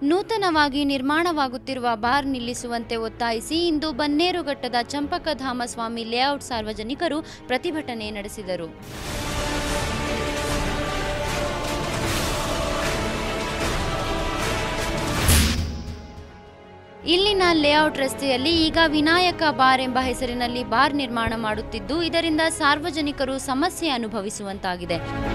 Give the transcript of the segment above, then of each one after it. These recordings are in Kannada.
ನೂತನವಾಗಿ ನಿರ್ಮಾಣವಾಗುತ್ತಿರುವ ಬಾರ್ ನಿಲ್ಲಿಸುವಂತೆ ಒತ್ತಾಯಿಸಿ ಇಂದು ಬನ್ನೇರುಘಟ್ಟದ ಚಂಪಕಧಾಮ ಸ್ವಾಮಿ ಲೇಔಟ್ ಸಾರ್ವಜನಿಕರು ಪ್ರತಿಭಟನೆ ನಡೆಸಿದರು ಇಲ್ಲಿನ ಲೇಔಟ್ ರಸ್ತೆಯಲ್ಲಿ ಈಗ ವಿನಾಯಕ ಬಾರ್ ಎಂಬ ಹೆಸರಿನಲ್ಲಿ ಬಾರ್ ನಿರ್ಮಾಣ ಮಾಡುತ್ತಿದ್ದು ಇದರಿಂದ ಸಾರ್ವಜನಿಕರು ಸಮಸ್ಯೆ ಅನುಭವಿಸುವಂತಾಗಿದೆ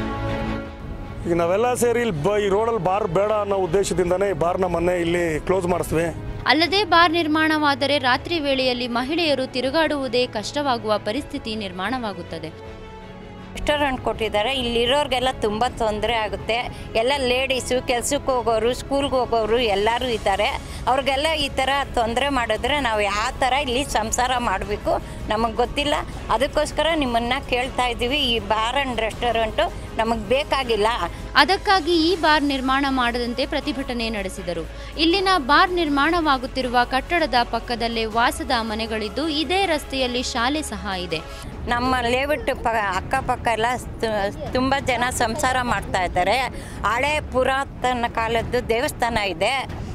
ಈಗ ನಾವೆಲ್ಲ ಸೇರಿ ಇಲ್ಲಿ ಬ ಈ ರೋಡಲ್ಲಿ ಬಾರ್ ಬೇಡ ಅನ್ನೋ ಉದ್ದೇಶದಿಂದನೇ ಈ ಬಾರ್ನ ಮೊನ್ನೆ ಇಲ್ಲಿ ಕ್ಲೋಸ್ ಮಾಡಿಸ್ತೀವಿ ಅಲ್ಲದೆ ಬಾರ್ ನಿರ್ಮಾಣವಾದರೆ ರಾತ್ರಿ ವೇಳೆಯಲ್ಲಿ ಮಹಿಳೆಯರು ತಿರುಗಾಡುವುದೇ ಕಷ್ಟವಾಗುವ ಪರಿಸ್ಥಿತಿ ನಿರ್ಮಾಣವಾಗುತ್ತದೆ ರೆಸ್ಟೋರೆಂಟ್ ಕೊಟ್ಟಿದ್ದಾರೆ ಇಲ್ಲಿರೋರಿಗೆಲ್ಲ ತುಂಬ ತೊಂದರೆ ಆಗುತ್ತೆ ಎಲ್ಲ ಲೇಡೀಸು ಕೆಲ್ಸಕ್ಕೆ ಹೋಗೋರು ಸ್ಕೂಲ್ಗೆ ಹೋಗೋರು ಎಲ್ಲರೂ ಇದ್ದಾರೆ ಅವ್ರಿಗೆಲ್ಲ ಈ ಥರ ತೊಂದರೆ ಮಾಡಿದ್ರೆ ನಾವು ಯಾವ ಥರ ಇಲ್ಲಿ ಸಂಸಾರ ಮಾಡಬೇಕು ನಮಗೆ ಗೊತ್ತಿಲ್ಲ ಅದಕ್ಕೋಸ್ಕರ ನಿಮ್ಮನ್ನು ಕೇಳ್ತಾ ಇದ್ದೀವಿ ಈ ಬಾರ್ ಆ್ಯಂಡ್ ರೆಸ್ಟೋರೆಂಟು ನಮಗೆ ಬೇಕಾಗಿಲ್ಲ ಅದಕ್ಕಾಗಿ ಈ ಬಾರ್ ನಿರ್ಮಾಣ ಮಾಡದಂತೆ ಪ್ರತಿಭಟನೆ ನಡೆಸಿದರು ಇಲ್ಲಿನ ಬಾರ್ ನಿರ್ಮಾಣವಾಗುತ್ತಿರುವ ಕಟ್ಟಡದ ಪಕ್ಕದಲ್ಲೇ ವಾಸದ ಮನೆಗಳಿದ್ದು ಇದೇ ರಸ್ತೆಯಲ್ಲಿ ಶಾಲೆ ಸಹ ಇದೆ ನಮ್ಮ ಲೇಔಟ್ ಪ ಅಕ್ಕಪಕ್ಕ ಎಲ್ಲ ತುಂಬ ಜನ ಸಂಸಾರ ಮಾಡ್ತಾ ಇದ್ದಾರೆ ಹಳೆ ಪುರಾತನ ಕಾಲದ್ದು ದೇವಸ್ಥಾನ ಇದೆ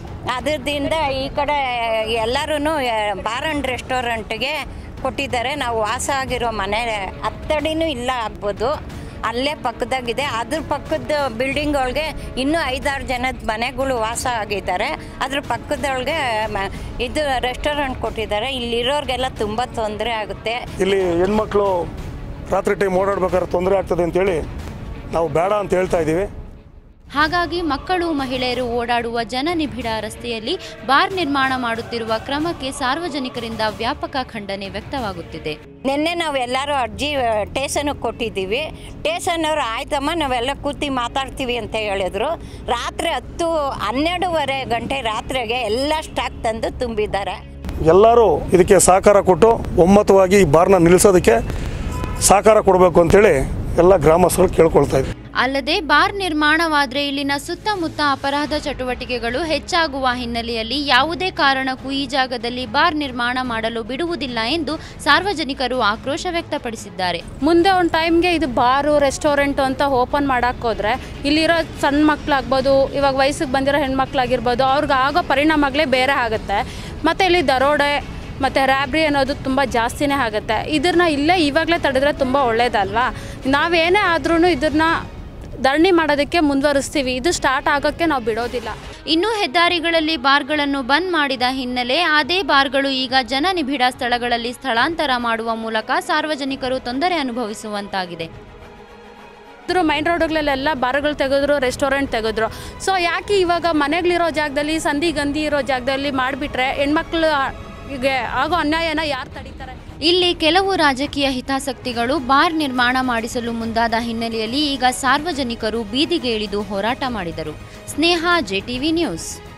ಅದರಿಂದ ಈ ಕಡೆ ಎಲ್ಲರೂ ಬಾರ್ ಆ್ಯಂಡ್ ರೆಸ್ಟೋರೆಂಟ್ಗೆ ಕೊಟ್ಟಿದ್ದಾರೆ ನಾವು ವಾಸ ಆಗಿರೋ ಮನೆ ಹತ್ತಡಿನೂ ಇಲ್ಲ ಆಗ್ಬೋದು ಅಲ್ಲೇ ಪಕ್ಕದಾಗಿದೆ ಅದ್ರ ಪಕ್ಕದ ಬಿಲ್ಡಿಂಗ್ ಒಳಗೆ ಇನ್ನೂ ಐದಾರು ಜನದ ಮನೆಗಳು ವಾಸ ಆಗಿದ್ದಾರೆ ಅದ್ರ ಪಕ್ಕದೊಳಗೆ ಮ- ಇದು ರೆಸ್ಟೋರೆಂಟ್ ಕೊಟ್ಟಿದ್ದಾರೆ ಇಲ್ಲಿರೋರಿಗೆಲ್ಲ ತುಂಬ ತೊಂದರೆ ಆಗುತ್ತೆ ಇಲ್ಲಿ ಹೆಣ್ಮಕ್ಳು ರಾತ್ರಿ ಟೈಮ್ ಓಡಾಡ್ಬೇಕಾದ್ರೆ ತೊಂದರೆ ಆಗ್ತದೆ ಅಂತೇಳಿ ನಾವು ಬೇಡ ಅಂತ ಹೇಳ್ತಾ ಇದ್ದೀವಿ ಹಾಗಾಗಿ ಮಕ್ಕಳು ಮಹಿಳೆಯರು ಓಡಾಡುವ ಜನನಿಬಿಡ ರಸ್ತೆಯಲ್ಲಿ ಬಾರ್ ನಿರ್ಮಾಣ ಮಾಡುತ್ತಿರುವ ಕ್ರಮಕ್ಕೆ ಸಾರ್ವಜನಿಕರಿಂದ ವ್ಯಾಪಕ ಖಂಡನೆ ವ್ಯಕ್ತವಾಗುತ್ತಿದೆ ನಿನ್ನೆ ನಾವು ಎಲ್ಲರೂ ಅರ್ಜಿ ಟೇಷನ್ಗೆ ಕೊಟ್ಟಿದ್ದೀವಿ ಟೇಷನ್ ಅವರು ಆಯ್ತಮ್ಮ ನಾವೆಲ್ಲ ಕೂತಿ ಮಾತಾಡ್ತೀವಿ ಅಂತ ಹೇಳಿದ್ರು ರಾತ್ರಿ ಹತ್ತು ಹನ್ನೆರಡೂವರೆ ಗಂಟೆ ರಾತ್ರಿಗೆ ಎಲ್ಲ ಸ್ಟಾಕ್ ತಂದು ತುಂಬಿದ್ದಾರೆ ಎಲ್ಲರೂ ಇದಕ್ಕೆ ಸಹಕಾರ ಕೊಟ್ಟು ಒಮ್ಮತವಾಗಿ ಈ ಬಾರ್ನ ನಿಲ್ಲಿಸೋದಕ್ಕೆ ಸಹಕಾರ ಕೊಡಬೇಕು ಅಂತೇಳಿ ಎಲ್ಲ ಗ್ರಾಮಸ್ಥರು ಕೇಳ್ಕೊಳ್ತಾ ಇದ್ವಿ ಅಲ್ಲದೆ ಬಾರ್ ನಿರ್ಮಾಣವಾದರೆ ಇಲ್ಲಿನ ಸುತ್ತಮುತ್ತ ಅಪರಾಧ ಚಟುವಟಿಕೆಗಳು ಹೆಚ್ಚಾಗುವ ಹಿನ್ನೆಲೆಯಲ್ಲಿ ಯಾವುದೇ ಕಾರಣಕ್ಕೂ ಈ ಜಾಗದಲ್ಲಿ ಬಾರ್ ನಿರ್ಮಾಣ ಮಾಡಲು ಬಿಡುವುದಿಲ್ಲ ಎಂದು ಸಾರ್ವಜನಿಕರು ಆಕ್ರೋಶ ವ್ಯಕ್ತಪಡಿಸಿದ್ದಾರೆ ಮುಂದೆ ಒಂದು ಟೈಮ್ಗೆ ಇದು ಬಾರು ರೆಸ್ಟೋರೆಂಟು ಅಂತ ಓಪನ್ ಮಾಡೋಕ್ಕೆ ಹೋದರೆ ಇಲ್ಲಿರೋ ಸಣ್ಣ ಮಕ್ಕಳಾಗ್ಬೋದು ಇವಾಗ ವಯಸ್ಸಿಗೆ ಬಂದಿರೋ ಹೆಣ್ಮಕ್ಳಾಗಿರ್ಬೋದು ಅವ್ರಿಗೆ ಆಗೋ ಪರಿಣಾಮಗಳೇ ಬೇರೆ ಆಗುತ್ತೆ ಮತ್ತು ಇಲ್ಲಿ ದರೋಡೆ ಮತ್ತು ರ್ಯಾಬ್ರಿ ಅನ್ನೋದು ತುಂಬ ಜಾಸ್ತಿನೇ ಆಗುತ್ತೆ ಇದನ್ನ ಇಲ್ಲೇ ಇವಾಗಲೇ ತಡೆದ್ರೆ ತುಂಬ ಒಳ್ಳೇದಲ್ವಾ ನಾವೇನೇ ಆದ್ರೂ ಇದನ್ನ ಧರಣಿ ಮಾಡೋದಕ್ಕೆ ಮುಂದುವರಿಸ್ತೀವಿ ಇದು ಸ್ಟಾರ್ಟ್ ಆಗೋಕ್ಕೆ ನಾವು ಬಿಡೋದಿಲ್ಲ ಇನ್ನು ಹೆದ್ದಾರಿಗಳಲ್ಲಿ ಬಾರ್ಗಳನ್ನು ಬಂದ್ ಮಾಡಿದ ಹಿನ್ನೆಲೆ ಅದೇ ಬಾರ್ಗಳು ಈಗ ಜನನಿಬಿಡ ಸ್ಥಳಗಳಲ್ಲಿ ಸ್ಥಳಾಂತರ ಮಾಡುವ ಮೂಲಕ ಸಾರ್ವಜನಿಕರು ತೊಂದರೆ ಅನುಭವಿಸುವಂತಾಗಿದೆ ಇದ್ರು ಮೈನ್ ರೋಡ್ಗಳಲ್ಲೆಲ್ಲ ಬಾರ್ಗಳು ತೆಗೆದ್ರು ರೆಸ್ಟೋರೆಂಟ್ ತೆಗೆದ್ರು ಸೊ ಯಾಕೆ ಇವಾಗ ಮನೆಗಳಿರೋ ಜಾಗದಲ್ಲಿ ಸಂಧಿ ಗಂಧಿ ಇರೋ ಜಾಗದಲ್ಲಿ ಮಾಡಿಬಿಟ್ರೆ ಹೆಣ್ಮಕ್ಳು ಗೆ ಆಗೋ ಅನ್ಯಾಯನ ಯಾರು ತಡೀತಾರೆ ಇಲ್ಲಿ ಕೆಲವು ರಾಜಕೀಯ ಹಿತಾಸಕ್ತಿಗಳು ಬಾರ್ ನಿರ್ಮಾಣ ಮಾಡಿಸಲು ಮುಂದಾದ ಹಿನ್ನೆಲೆಯಲ್ಲಿ ಈಗ ಸಾರ್ವಜನಿಕರು ಬೀದಿಗೆ ಇಳಿದು ಹೋರಾಟ ಮಾಡಿದರು ಸ್ನೇಹ ಜೆಟಿವಿ ನ್ಯೂಸ್